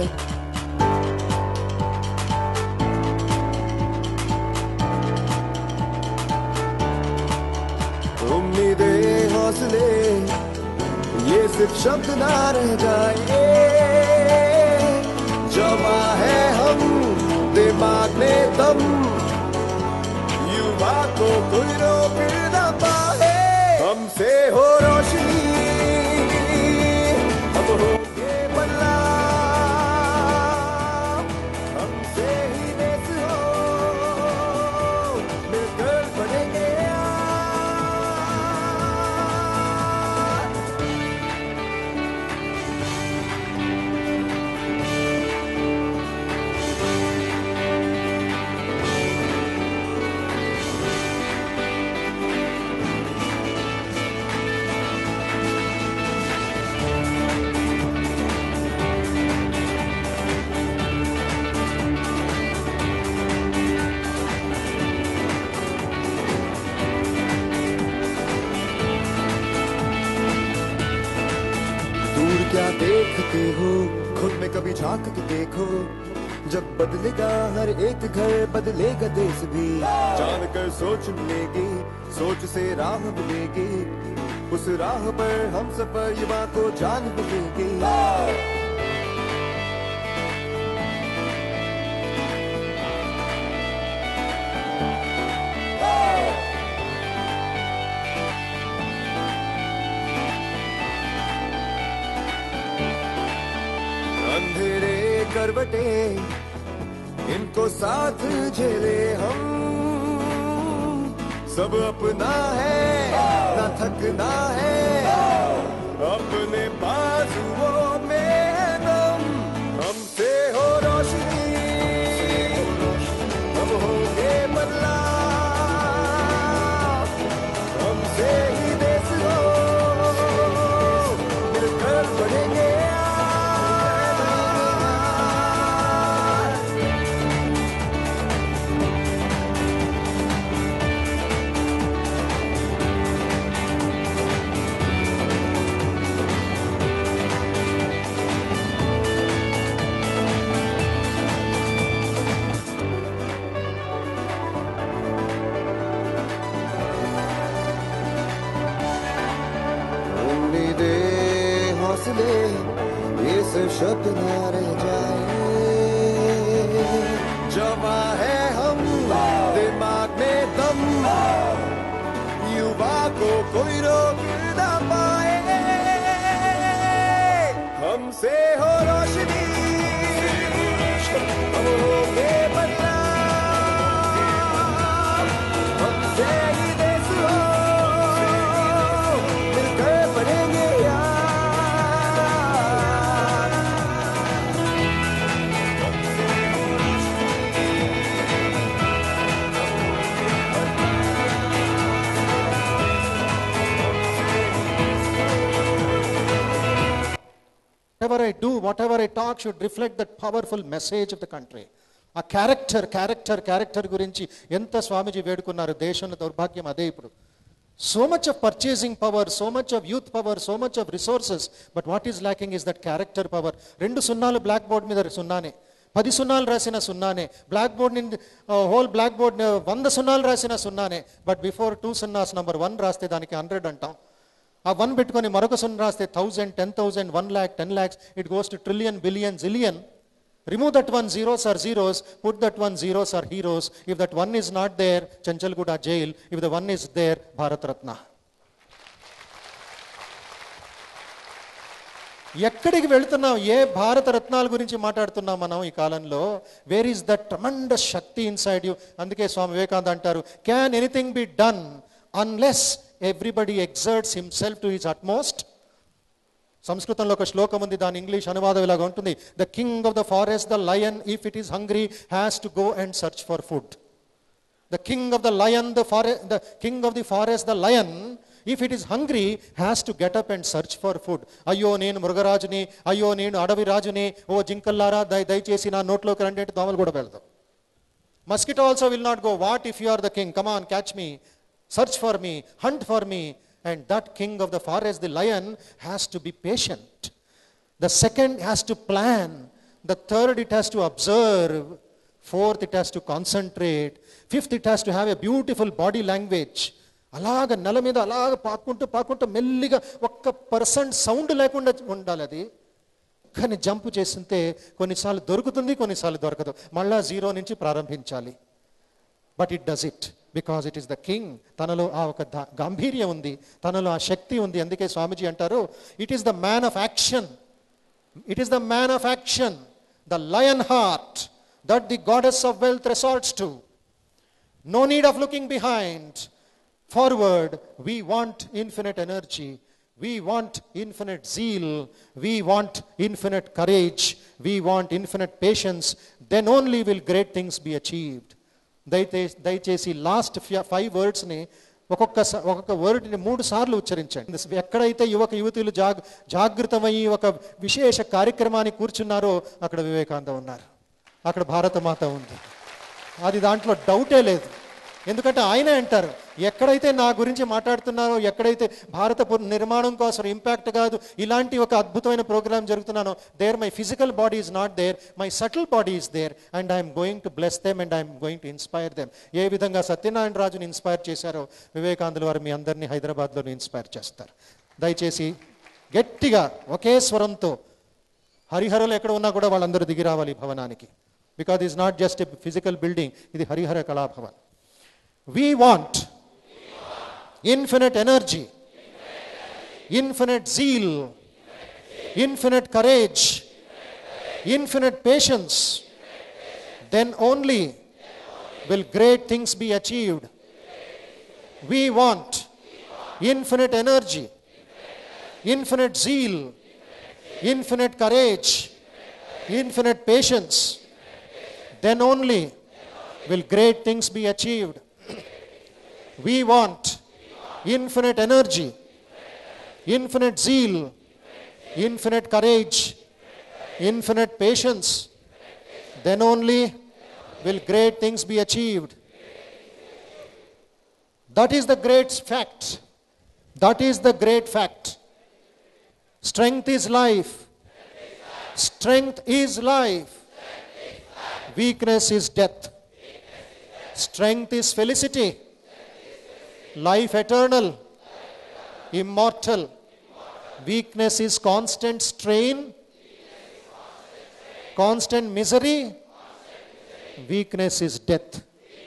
उम्मीदें हौसले ये सिर्फ शब्द ना रह जाए जमा है हम दिमाग में दम युवा को कोई रोक ना पाए हमसे हो रोशनी हम होंगे बल्ला हमसे ही देश हो मिलकर बनेंगे आज। दूर क्या देखते हो खुद में कभी झांक के देखो जब बदलेगा हर एक घर बदलेगा देश भी जान कर सोच मिलेगी सोच से राह मिलेगी उस राह पर हम सफर युवा को जान मिलेगी करवटे इनको साथ झेले हम सब अपना है ना थकना है अपने बाजुओं में दम हमसे हो रोशनी हम होंगे बदला हमसे ही देश हो मिलकर बढ़ेंगे उम्मीदे हौसले ये सब शब्द न रह जाए जवा है हम दिमाग में दम युवा को कोई रोक न पाए हमसे हो रोशनी हम होंगे बदलाव हमसे ही देश हो मिलकर बढ़ेंगे यार whatever I do, whatever I talk should reflect that powerful message of the country. ఆ క్యారెక్టర్ క్యారెక్టర్ క్యారెక్టర్ గురించి ఎంత స్వామీజీ వేడుకున్నారు దేశంలో దౌర్భాగ్యం అదే ఇప్పుడు so much of purchasing power so much of youth power so much of resources but what is lacking is that character power రెండు సున్నాలు బ్లాక్ బోర్డ్ మీద సున్నానే పది సున్నాలు రాసిన సున్నానే బ్లాక్ బోర్డ్ నుండి హోల్ బ్లాక్ బోర్డ్ వంద సున్నాలు రాసిన సున్నానే బట్ బిఫోర్ టూ సున్నాస్ నంబర్ వన్ రాస్తే దానికి హండ్రెడ్ అంటాం ఆ వన్ పెట్టుకొని మరొక సున్నా రాస్తే thousand ten thousand one lakh ten lakhs it goes to trillion billion zillion remove that one zeros are zeros put that one zeros are heroes if that one is not there Chanchalguda jail if the one is there Bharat Ratna ఎక్కడికి వెళుతున్నాం ఏ భారత రత్నాల గురించి మాట్లాడుతున్నాం మనం ఈ కాలంలో where is that tremendous శక్తి ఇన్సైడ్ యూ అందుకే స్వామి వివేకానంద అంటారు can anything be done unless everybody exerts himself to his utmost సంస్కృతంలో ఒక శ్లోకం ఉంది దాని ఇంగ్లీష్ అనువాదం ఇలాగ ఉంటుంది the king of the forest the lion if it is hungry has to go and search for food the king of the lion the forest the king of the forest the lion if it is hungry has to get up and search for food అయ్యో నేను మృగరాజుని అయ్యో నేను అడవి రాజుని ఓ జింకల్లారా దయ దయచేసి నా నోట్లోకి రండి అంటే దోమలు కూడా వెళ్దాం mosquito also will not go what if you are the king come on catch me search for me, hunt for me. And that king of the forest, the lion, has to be patient. The second has to plan. The third, it has to observe. Fourth, it has to concentrate. Fifth, it has to have a beautiful body language. అలాగ నెల మీద అలాగ పాకుంటూ పాకుంటూ మెల్లిగా ఒక్క percent sound లేకుండా ఉండాలి అది కానీ జంప్ చేస్తుంటే కొన్నిసార్లు దొరుకుతుంది కొన్నిసార్లు దొరకదు మళ్ళా జీరో నుంచి ప్రారంభించాలి but it does it because it is the king తనలో ఆ ఒక దా- గాంభీర్యం ఉంది తనలో ఆ శక్తి ఉంది అందుకే స్వామీజీ అంటారు it is the man of action it is the man of action the lion heart that the goddess of wealth resorts to No need of looking behind. Forward, we want infinite energy. We want infinite zeal. We want infinite courage. We want infinite patience. Then only will great things be achieved. దయచే దయచేసి last five వర్డ్స్ని ఒక్కొక్క స- ఒక్కొక్క వర్డ్ని మూడు సార్లు ఉచ్చరించండి ఎక్కడైతే యువక యువతులు zag జాగృతమయ్యి ఒక విశేష కార్యక్రమాన్ని కూర్చున్నారో అక్కడ వివేకానంద ఉన్నారు అక్కడ భారతమాత ఉంది అది దాంట్లో డౌటే లేదు ఎందుకంటే ఆయనే అంటారు ఎక్కడైతే నా గురించి మాట్లాడుతున్నారో ఎక్కడైతే భారత పు- నిర్మాణం కోసం ఇంపాక్ట్ కాదు ఇలాంటి ఒక అద్భుతమైన ప్రోగ్రామ్ జరుగుతున్నానో there my physical body is not there my subtle body is there and I'm going to bless them and I'm going to inspire them ఏ విధంగా సత్యనారాయణ రాజుని ఇన్స్పైర్ చేశారో వివేకానందుల వారు మీ అందరినీ హైదరాబాద్లో ఇన్స్పైర్ చేస్తారు దయచేసి గట్టిగా ఒకే స్వరంతో హరిహరలు ఎక్కడ ఉన్నా కూడా వాళ్ళందరూ దిగి రావాలి ఈ భవనానికి because is not just a physical building ఇది Harihara Kalabhavan we want infinite energy infinite zeal infinite courage infinite patience, then only will great things be achieved. We want infinite energy, infinite zeal, infinite courage, infinite patience. Then only will great things be achieved. We want infinite energy, infinite zeal, infinite courage, infinite patience. Then only will great things be achieved. That is the great fact. That is the great fact. Strength is life. Strength is life. Weakness is death. Strength is felicity. Life eternal. Immortal. Weakness is constant strain. Constant misery. Weakness is death.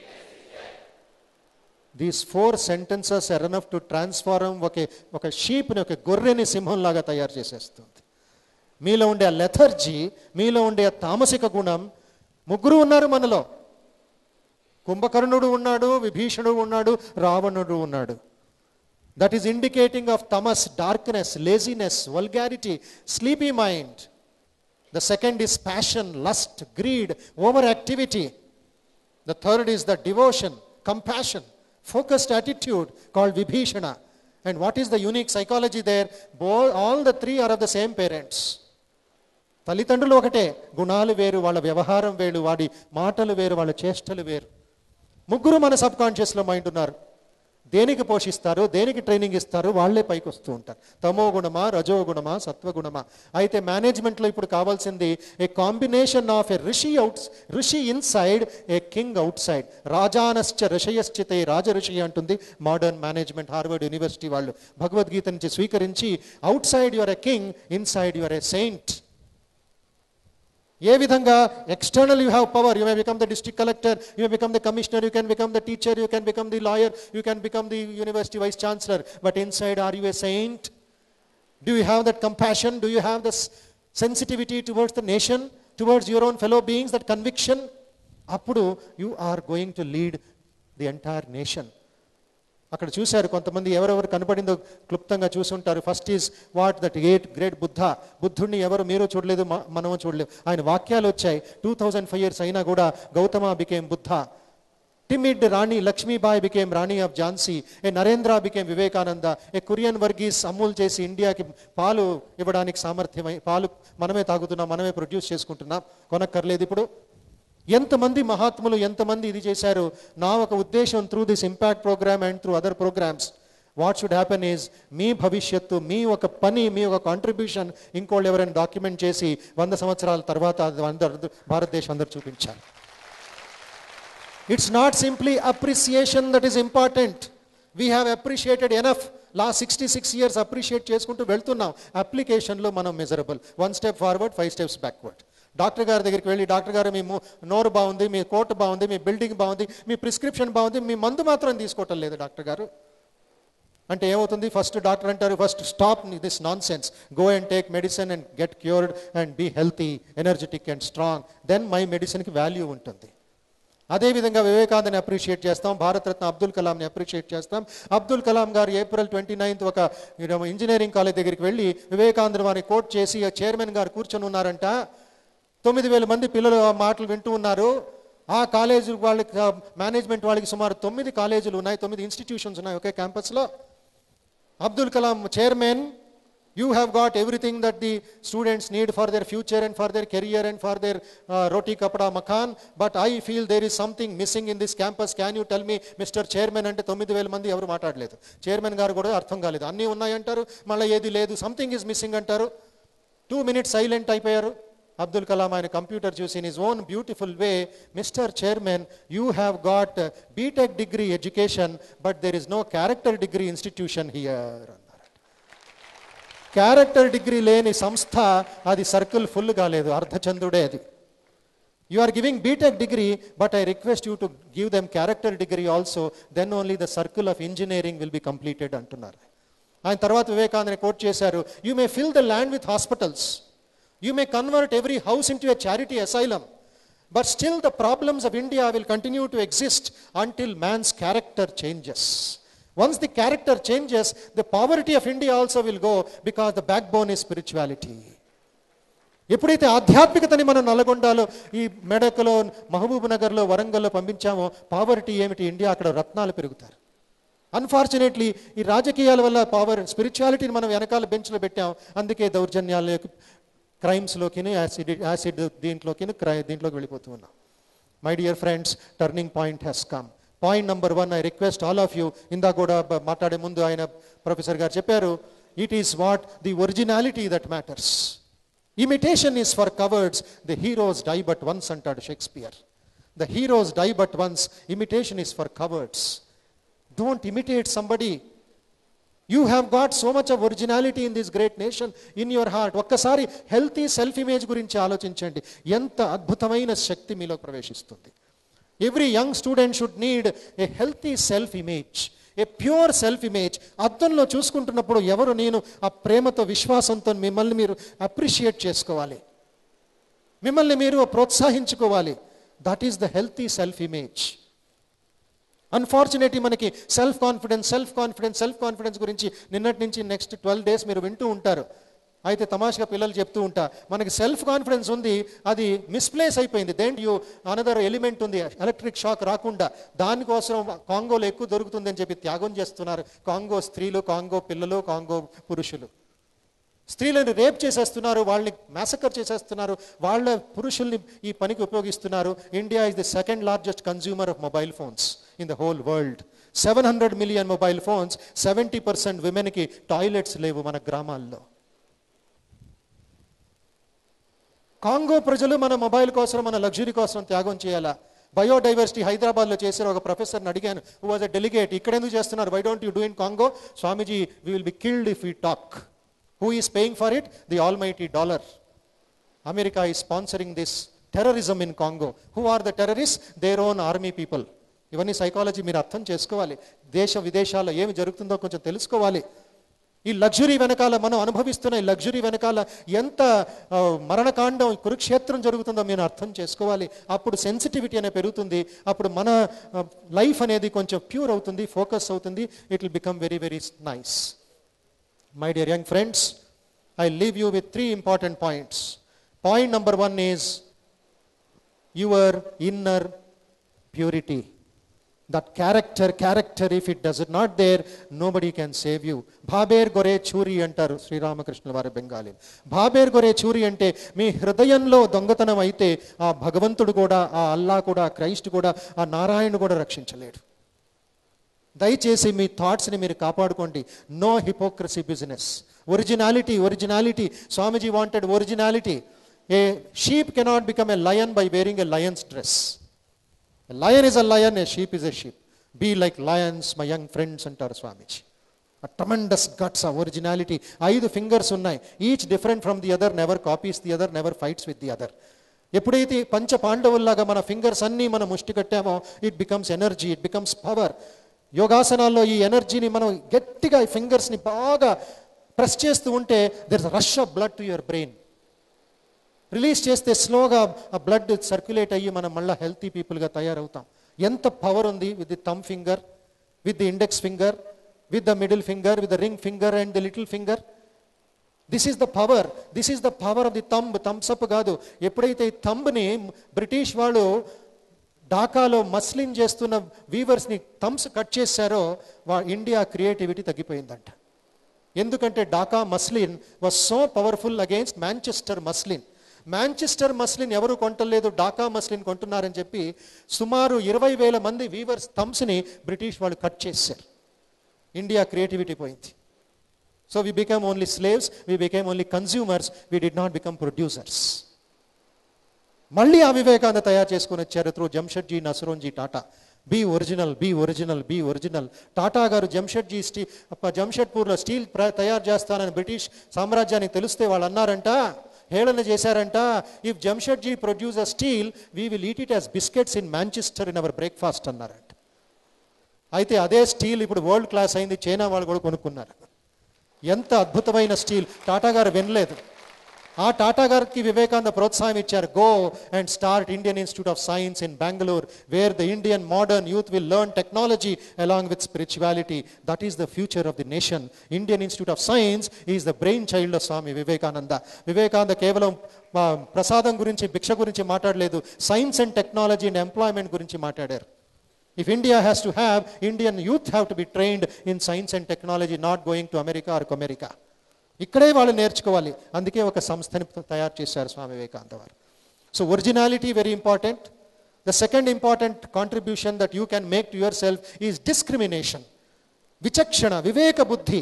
These four sentences are enough to transform ఒక ఒక షీప్ని ఒక గొర్రెని సింహంలాగా తయారు చేసేస్తుంది మీలో ఉండే ఆ lethargy మీలో ఉండే ఆ తామసిక గుణం ముగ్గురు ఉన్నారు మనలో కుంభకర్ణుడు ఉన్నాడు విభీషణుడు ఉన్నాడు రావణుడు ఉన్నాడు దట్ ఈస్ ఇండికేటింగ్ ఆఫ్ తమస్ darkness laziness vulgarity sleepy mind the second is passion lust greed over activity The third is the devotion, compassion, focused attitude called Vibhishana. And what is the unique psychology there? Bo- all the three are of the same parents. తల్లిదండ్రులు ఒకటే గుణాలు వేరు వాళ్ళ వ్యవహారం వేరు వాడి మాటలు వేరు వాళ్ళ చేష్టలు వేరు ముగ్గురు మన సబ్ కాన్షియస్లో మైండ్ ఉన్నారు దేనికి పోషిస్తారు దేనికి ట్రైనింగ్ ఇస్తారు వాళ్ళే పైకి వస్తూ ఉంటారు తమో గుణమా రజో గుణమా సత్వగుణమా అయితే మేనేజ్మెంట్లో ఇప్పుడు కావాల్సింది ఏ combination of a rishi out rishi inside a king outside రాజానశ్చ ఋషయశ్చితే రాజ ఋషి అంటుంది మోడర్న్ మేనేజ్మెంట్ హార్వర్డ్ యూనివర్సిటీ వాళ్ళు భగవద్గీత నుంచి స్వీకరించి outside your a king inside your a saint ఏ విధంగా external you have power you may become the district collector you may become the commissioner you can become the teacher you can become the lawyer you can become the university vice chancellor but inside are you a saint do you have that compassion do you have the sensitivity towards the nation towards your own fellow beings that conviction అప్పుడు you are going to lead the entire nation అక్కడ చూశారు కొంతమంది ఎవరెవరు కనపడిందో క్లుప్తంగా చూసుంటారు first is what that great great Buddha బుద్ధుడిని ఎవరు మీరు చూడలేదు మ- మనము చూడలేదు ఆయన వాక్యాలు వచ్చాయి టూ థౌజండ్ ఫైవ్ ఇయర్స్ అయినా కూడా Gautama became Buddha timid Rani Lakshmibai became Rani of Jhansi a Narendra became Vivekananda a Kurien Verghese Amul చేసి ఇండియాకి పాలు ఇవ్వడానికి సామర్థ్యమై పాలు మనమే తాగుతున్నాం మనమే ప్రొడ్యూస్ చేసుకుంటున్నాం కొనక్కర్లేదు ఇప్పుడు ఎంతమంది మహాత్ములు ఎంతమంది ఇది చేశారు నా ఒక ఉద్దేశం through this impact program and through other programs what should happen is మీ భవిష్యత్తు మీ ఒక పని మీ ఒక కాంట్రిబ్యూషన్ ఇంకోళ్ళు ఎవరైనా డాక్యుమెంట్ చేసి వంద సంవత్సరాల తర్వాత అది అందరు భారతదేశం అందరు చూపించాలి it's not simply appreciation that is important we have appreciated enough last sixty six years appreciate చేసుకుంటూ వెళ్తున్నాం అప్లికేషన్లో మనం measurable one step forward five steps backward doctor గారి దగ్గరికి వెళ్ళి డాక్టర్ గారు మీ ము- నోరు బాగుంది మీ కోట్ బాగుంది మీ బిల్డింగ్ బాగుంది మీ ప్రిస్క్రిప్షన్ బాగుంది మీ మందు మాత్రం తీసుకోవటం లేదు డాక్టర్ గారు అంటే ఏమవుతుంది ఫస్ట్ డాక్టర్ అంటారు first stop this nonsense go and take medicine and get cured and be healthy energetic and strong then my మెడిసిన్కి వాల్యూ ఉంటుంది అదేవిధంగా వివేకానందని అప్రిషియేట్ చేస్తాం భారతరత్న అబ్దుల్ కలాంని అప్రిషియేట్ చేస్తాం అబ్దుల్ కలాం గారు ఏప్రిల్ ట్వంటీ నైన్త్ ఒక ఇంజనీరింగ్ కాలేజ్ దగ్గరికి వెళ్ళి వివేకానంద వారిని కోట్ చేసి ఆ చైర్మన్ గారు కూర్చొని ఉన్నారంట తొమ్మిది వేల మంది పిల్లలు ఆ మాటలు వింటూ ఉన్నారు ఆ కాలేజీ వాళ్ళకి మేనేజ్మెంట్ వాళ్ళకి సుమారు తొమ్మిది కాలేజీలు ఉన్నాయి తొమ్మిది ఇన్స్టిట్యూషన్స్ ఉన్నాయి ఒకే క్యాంపస్లో Abdul Kalam chairman you have got everything that the students need for their future and for their career and for their roti kapda makaan but I feel there is something missing in this campus can you tell me mister chairman అంటే తొమ్మిది వేల మంది ఎవరు మాట్లాడలేదు chairman గారు కూడా అర్థం కాలేదు అన్నీ ఉన్నాయంటారు మళ్ళీ ఏది లేదు సంథింగ్ ఈజ్ మిస్సింగ్ అంటారు టూ మినిట్స్ సైలెంట్ అయిపోయారు అబ్దుల్ కలాం ఆయన కంప్యూటర్ చూసి in his own beautiful way mister chairman you have got BTech degree education but there is no character degree institution here అన్నారు క్యారెక్టర్ డిగ్రీ లేని సంస్థ అది సర్కిల్ ఫుల్ కాలేదు అర్ధచంద్రుడే అది you are giving BTech degree but I request you to give them character degree also then only the circle of engineering will be completed అంటున్నారు ఆయన తర్వాత వివేకానందని కోట్ చేశారు you may fill the land with hospitals You may convert every house into a charity asylum, but still the problems of India will continue to exist until man's character changes. Once the character changes, the poverty of India also will go because the backbone is spirituality. ఎప్పుడైతే ఆధ్యాత్మికతని మనం నల్గొండలో ఈ మెడకలో మహబూబ్ నగర్లో వరంగల్లో పంపించామో poverty ఏమిటి India అక్కడ రత్నాలు పెరుగుతారు అన్ఫార్చునేట్లీ ఈ రాజకీయాల వల్ల పవర్ స్పిరిచువాలిటీని మనం వెనకాల బెంచ్లో పెట్టాం అందుకే దౌర్జన్యాలకి క్రైమ్స్లోకి యాసిడ్ యాసిడ్ దీంట్లోకి క్రై దీంట్లోకి వెళ్ళిపోతూ ఉన్నాం my dear friends turning point has come point number one I request all of you ఇందా కూడా బ- మాట్లాడే ముందు ఆయన ప్రొఫెసర్ గారు చెప్పారు it is what the originality that matters imitation is for cowards the heroes die but once అంటాడు Shakespeare the heroes die but once imitation is for cowards don't imitate somebody you have got so much of originality in this great nation in your heart ఒక్కసారి healthy self image గురించి ఆలోచించండి ఎంత అద్భుతమైన శక్తి మీలో ప్రవేశిస్తుంది every young student should need a healthy self image a pure self image అద్దంలో చూసుకుంటున్నప్పుడు ఎవరు నేను ఆ ప్రేమతో విశ్వాసంతో మిమ్మల్ని మీరు అప్రిషియేట్ చేసుకోవాలి మిమ్మల్ని మీరు ప్రోత్సహించుకోవాలి that is the healthy self image unfortunately మనకి self confidence self confidence self confidence గురించి నిన్నటి నుంచి నెక్స్ట్ ట్వెల్వ్ డేస్ మీరు వింటూ ఉంటారు అయితే తమాషగా పిల్లలు చెప్తూ ఉంటా మనకి సెల్ఫ్ కాన్ఫిడెన్స్ ఉంది అది మిస్ప్లేస్ అయిపోయింది దెన్ యూ అనదర్ ఎలిమెంట్ ఉంది ఎలక్ట్రిక్ షాక్ రాకుండా దానికోసం కాంగోలో ఎక్కువ దొరుకుతుంది అని చెప్పి త్యాగం చేస్తున్నారు కాంగో స్త్రీలు కాంగో పిల్లలు కాంగో పురుషులు స్త్రీలను రేప్ చేసేస్తున్నారు వాళ్ళని మ్యాసకర్ చేసేస్తున్నారు వాళ్ళ పురుషుల్ని ఈ పనికి ఉపయోగిస్తున్నారు India is the second largest consumer of mobile phones in the whole world seven hundred million mobile phones seventy percent విమెన్కి టాయిలెట్స్ లేవు మన గ్రామాల్లో కాంగో ప్రజలు మన మొబైల్ కోసం మన లగ్జరీ కోసం త్యాగం చేయాలా బయోడైవర్సిటీ హైదరాబాద్లో చేసిన ఒక ప్రొఫెసర్ని అడిగాను హూ వాజ్ అ డెలిగేట్ ఇక్కడ ఎందుకు చేస్తున్నారు why don't you do in Congo Swamiji we will be killed if you talk who is paying for it the almighty dollar America ఈ sponsoring this terrorism in Congo who are the terrorist their own army people ఇవన్నీ psychology మీరు అర్థం చేసుకోవాలి దేశ విదేశాల్లో ఏమి జరుగుతుందో కొంచెం తెలుసుకోవాలి ఈ లగ్జరీ వెనకాల మనం అనుభవిస్తున్న ఈ లగ్జరీ వెనకాల ఎంత ఆ, మరణకాండం కురుక్షేత్రం జరుగుతుందో మీరు అర్థం చేసుకోవాలి అప్పుడు సెన్సిటివిటీ అనేది పెరుగుతుంది అప్పుడు మన లైఫ్ అనేది కొంచెం ప్యూర్ అవుతుంది ఫోకస్ అవుతుంది it will become very very nice My dear young friends, I leave you with three important points. Point number one is your inner purity. That character, character, if it does it not there, nobody can save you. భాబేర్ గొరే చూరి అంటారు శ్రీరామకృష్ణుల వారి బెంగాలీ భాబేర్ గొరే చూరి అంటే మీ హృదయంలో దొంగతనం అయితే ఆ భగవంతుడు కూడా ఆ అల్లా కూడా ఆ క్రైస్ట్ కూడా ఆ నారాయణుడు కూడా రక్షించలేడు దయచేసి మీ థాట్స్ని మీరు కాపాడుకోండి no hypocrisy business originality originality Swamiji wanted originality a sheep cannot become a lion by wearing a lion's dress lion is a lion a sheep is a sheep be like lions my young friends అంటారు Swamiji tremendous guts ఆ originality ఐదు fingers ఉన్నాయి each different from the other never copies the other never fights with the other ఎప్పుడైతే ఈ పంచ పాండవుల్లాగా మన fingers అన్నీ మనం ముష్టి కట్టామో it becomes energy it becomes power యోగాసనాల్లో ఈ ఎనర్జీని మనం గట్టిగా ఈ ఫింగర్స్ని బాగా ప్రెస్ చేస్తూ ఉంటే there is rush of blood to your brain release చేస్తే స్లోగా ఆ బ్లడ్ సర్క్యులేట్ అయ్యి మనం మళ్ళీ హెల్తీ పీపుల్గా తయారవుతాం ఎంత పవర్ ఉంది with the thumb finger with the index finger with the middle finger with the ring finger and the little finger this is the power this is the power of the thumb thumbs up కాదు ఎప్పుడైతే ఈ థంబ్ని British వాళ్ళు ఢాకాలో muslin చేస్తున్న వీవర్స్ని Thums cut చేశారో వా India creativity తగ్గిపోయిందంట ఎందుకంటే Dhaka muslin was so powerful against Manchester muslin Manchester muslin ఎవరు కొంటలేదు ఢాకా మస్లిన్ కొంటున్నారని చెప్పి సుమారు ఇరవై వేల మంది వీవర్స్ థమ్స్ని బ్రిటిష్ వాళ్ళు కట్ చేశారు ఇండియా క్రియేటివిటీ పోయింది so we become only slaves we became only consumers we did not become producers మళ్ళీ ఆ వివేకాన్ని తయారు చేసుకుని వచ్చారు through Jamshedji Nusserwanji Tata be original be original be original Tata గారు జంషెడ్జీ స్టీ ప- జంషెడ్పూర్లో స్టీల్ ప్ర- తయారు చేస్తానని బ్రిటిష్ సామ్రాజ్యానికి తెలిస్తే వాళ్ళు అన్నారంట హేళన చేశారంట if Jamshedji produce a steel we will eat it as biscuits in Manchester in our breakfast అన్నారంట అయితే అదే స్టీల్ ఇప్పుడు వరల్డ్ క్లాస్ అయింది చైనా వాళ్ళు కూడా కొనుక్కున్నారు ఎంత అద్భుతమైన స్టీల్ టాటా గారు వినలేదు ఆ టాటా గారికి వివేకానంద ప్రోత్సాహం ఇచ్చారు go and start Indian Institute of Science in Bengaluru where the Indian modern youth will learn technology along with spirituality that is the future of the nation Indian Institute of Science is the brain child of Swami Vivekananda Vivekananda కేవలం ఆ, ప్రసాదం గురించి భిక్ష గురించి మాట్లాడలేదు science and technology and employment గురించి మాట్లాడారు if India has to have Indian youth have to be trained in science and technology not going to America or America ఇక్కడే వాళ్ళు నేర్చుకోవాలి అందుకే ఒక సంస్థని తయారు చేశారు స్వామి వివేకానంద వారు so originality very important the second important contribution that you can make to yourself is discrimination విచక్షణ వివేక బుద్ధి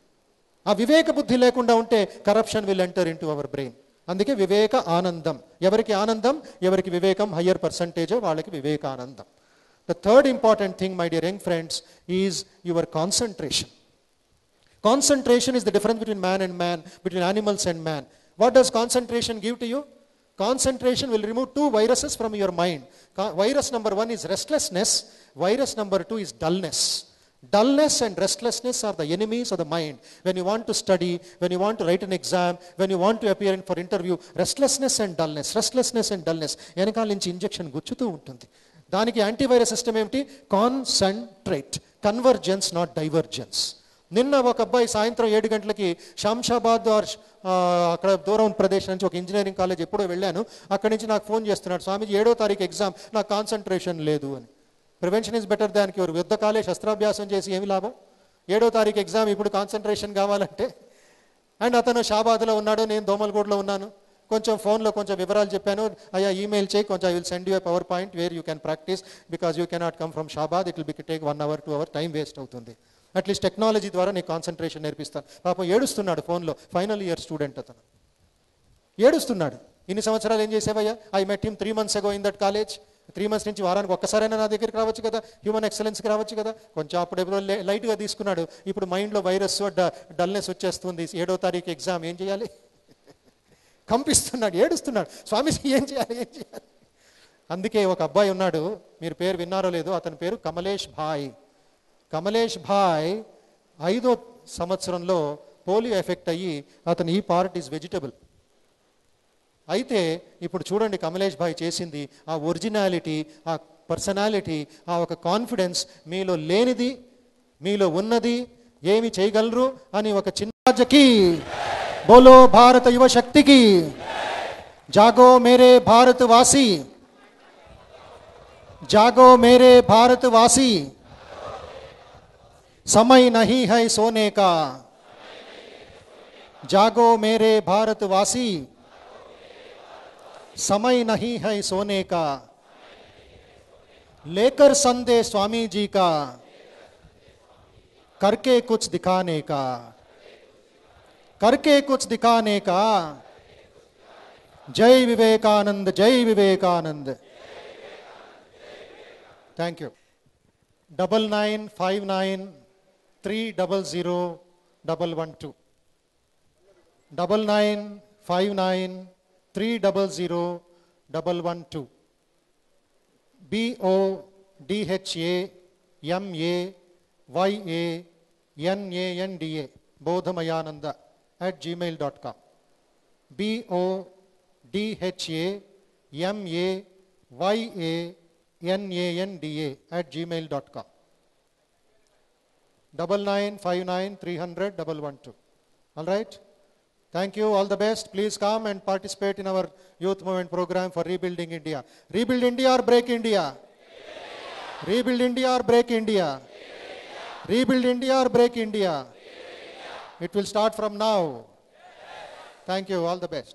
ఆ వివేక బుద్ధి లేకుండా ఉంటే corruption will enter into our brain అందుకే వివేక ఆనందం ఎవరికి ఆనందం ఎవరికి వివేకం హయ్యర్ పర్సంటేజ్ వాళ్ళకి వివేకానందం the third important thing my dear young friends is your concentration Concentration is the difference between man and man, between animals and man. What does concentration give to you? Concentration will remove two viruses from your mind. Co- Virus number one is restlessness. Virus number two is dullness. Dullness and restlessness are the enemies of the mind. When you want to study, when you want to write an exam, when you want to appear in for interview, restlessness and dullness, restlessness and dullness వెనకాల నుంచి injection గుచ్చుతూ ఉంటుంది దానికి antivirus system ఏమిటి concentrate convergence not divergence నిన్న ఒక అబ్బాయి సాయంత్రం ఏడు గంటలకి శంషాబాద్ ఆర్ ఆ, అక్కడ దూరం ప్రదేశం నుంచి ఒక ఇంజనీరింగ్ కాలేజ్ ఎప్పుడో వెళ్ళాను అక్కడి నుంచి నాకు ఫోన్ చేస్తున్నాడు స్వామీజీ ఏడో తారీఖు ఎగ్జామ్ నాకు కాన్సన్ట్రేషన్ లేదు అని ప్రివెన్షన్ ఇస్ బెటర్ దానికి ఎవరు యుద్ధ కాలే శస్త్రాభ్యాసం చేసి ఏమి లాభం ఏడో తారీఖు ఎగ్జామ్ ఇప్పుడు కాన్సన్ట్రేషన్ కావాలంటే అండ్ అతను షాబాద్లో ఉన్నాడు నేను దోమలగూడలో ఉన్నాను కొంచెం ఫోన్లో కొంచెం వివరాలు చెప్పాను అయ్యా ఈమెయిల్ చేయి కొంచెం I will send you PowerPoint where you can practise because you cannot come from Shabad it will be take one hour two hour time waste అవుతుంది అట్లీస్ట్ టెక్నాలజీ ద్వారా నీకు కాన్సన్ట్రేషన్ నేర్పిస్తాను పాపం ఏడుస్తున్నాడు ఫోన్లో ఫైనల్ ఇయర్ స్టూడెంట్ అతను ఏడుస్తున్నాడు ఇన్ని సంవత్సరాలు ఏం చేసేవయ్యా I met him three months ago in that college three months నుంచి వారానికి ఒక్కసారైనా నా దగ్గరికి రావచ్చు కదా హ్యూమన్ ఎక్సలెన్స్కి రావచ్చు కదా కొంచెం అప్పుడు ఎప్పుడో లే- లైట్గా తీసుకున్నాడు ఇప్పుడు మైండ్లో వైరస్ డల్నెస్ వచ్చేస్తుంది ఏడో తారీఖు ఎగ్జామ్ ఏం చేయాలి కంపిస్తున్నాడు ఏడుస్తున్నాడు స్వామీజీ ఏం చేయాలి ఏం చేయాలి అందుకే ఒక అబ్బాయి ఉన్నాడు మీరు పేరు విన్నారో లేదో అతని పేరు కమలేష్ భాయ్ కమలేష్ భాయ్ ఐదో సంవత్సరంలో పోలియో ఎఫెక్ట్ అయ్యి అతను ఈ పార్ట్ ఈజ్ వెజిటబుల్ అయితే ఇప్పుడు చూడండి కమలేష్ భాయ్ చేసింది ఆ ఒరిజినాలిటీ ఆ పర్సనాలిటీ ఆ ఒక కాన్ఫిడెన్స్ మీలో లేనిది మీలో ఉన్నది ఏమి చేయగలరు అని ఒక చిన్న రాజ్యకి బోలో భారత యువ శక్తికి జాగో మేరే భారత్ వాసి जागो मेरे भारतवासी समय नहीं है सोने का जागो मेरे भारतवासी समय नहीं है सोने का लेकर संदेश स्वामी जी का करके कुछ दिखाने का करके कुछ दिखाने का जय विवेकानंद जय Vivekananda thank you double nine five nine three double zero double one two double nine five nine three double zero double one two B O D H A M A Y A N A N D A Bodhamayananda at Gmail dot com B O D H A M A Y A N A N D A at Gmail dot com double nine five nine three hundred double one two all right thank you all the best please come and participate in our youth movement programme for rebuilding India rebuild India or break India rebuild India or break India rebuild India or break India it will start from now thank you all the best